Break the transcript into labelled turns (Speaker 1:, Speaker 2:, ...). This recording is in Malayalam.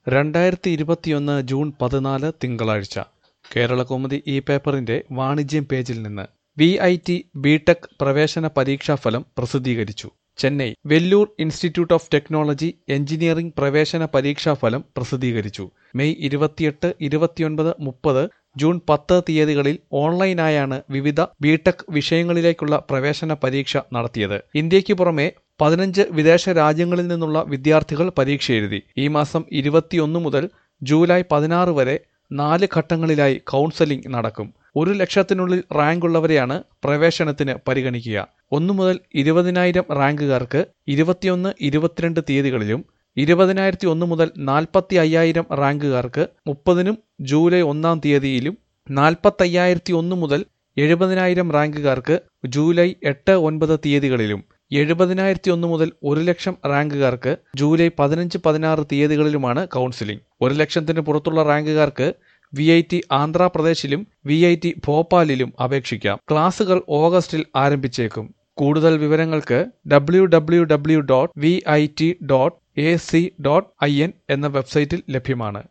Speaker 1: രണ്ടായിരത്തി ഇരുപത്തിയൊന്ന് ജൂൺ പതിനാല് തിങ്കളാഴ്ച കേരളകൗമുദി ഈ പേപ്പറിന്റെ വാണിജ്യം പേജിൽ നിന്ന് വി ഐ ടി ബിടെക് പ്രവേശന പരീക്ഷാഫലം പ്രസിദ്ധീകരിച്ചു Chennai Vellore institute of technology engineering പ്രവേശന പരീക്ഷാഫലം പ്രസിദ്ധീകരിച്ചു മെയ് ഇരുപത്തിയെട്ട് ഇരുപത്തിയൊൻപത് മുപ്പത് ജൂൺ പത്ത് തീയതികളിൽ ഓൺലൈനായാണ് വിവിധ ബിടെക് വിഷയങ്ങളിലേക്കുള്ള പ്രവേശന പരീക്ഷ നടത്തിയത് ഇന്ത്യയ്ക്ക് പുറമെ പതിനഞ്ച് വിദേശ രാജ്യങ്ങളിൽ നിന്നുള്ള വിദ്യാർത്ഥികൾ പരീക്ഷ എഴുതി ഈ മാസം ഇരുപത്തിയൊന്ന് മുതൽ ജൂലൈ പതിനാറ് വരെ നാല് ഘട്ടങ്ങളിലായി കൗൺസലിംഗ് നടക്കും ഒരു ലക്ഷത്തിനുള്ളിൽ റാങ്കുള്ളവരെയാണ് പ്രവേശനത്തിന് പരിഗണിക്കുക ഒന്നു മുതൽ ഇരുപതിനായിരം റാങ്കുകാർക്ക് ഇരുപത്തിയൊന്ന് ഇരുപത്തിരണ്ട് തീയതികളിലും ഇരുപതിനായിരത്തി ഒന്ന് മുതൽ നാൽപ്പത്തി അയ്യായിരം റാങ്കുകാർക്ക് മുപ്പതിനും ജൂലൈ ഒന്നാം തീയതിയിലും നാൽപ്പത്തയ്യായിരത്തി ഒന്ന് മുതൽ എഴുപതിനായിരം റാങ്കുകാർക്ക് ജൂലൈ എട്ട് ഒൻപത് തീയതികളിലും എഴുപതിനായിരത്തി ഒന്ന് മുതൽ ഒരു ലക്ഷം റാങ്കുകാർക്ക് ജൂലൈ പതിനഞ്ച് പതിനാറ് തീയതികളിലുമാണ് കൗൺസിലിംഗ് ഒരു ലക്ഷത്തിന് പുറത്തുള്ള റാങ്കുകാർക്ക് വി ഐ ടി ആന്ധ്രാപ്രദേശിലും വി ഐ ടി ഭോപ്പാലിലും അപേക്ഷിക്കാം ക്ലാസുകൾ ഓഗസ്റ്റിൽ ആരംഭിച്ചേക്കും കൂടുതൽ വിവരങ്ങൾക്ക് W W W dot V I T dot A C dot I N എന്ന വെബ്സൈറ്റിൽ ലഭ്യമാണ്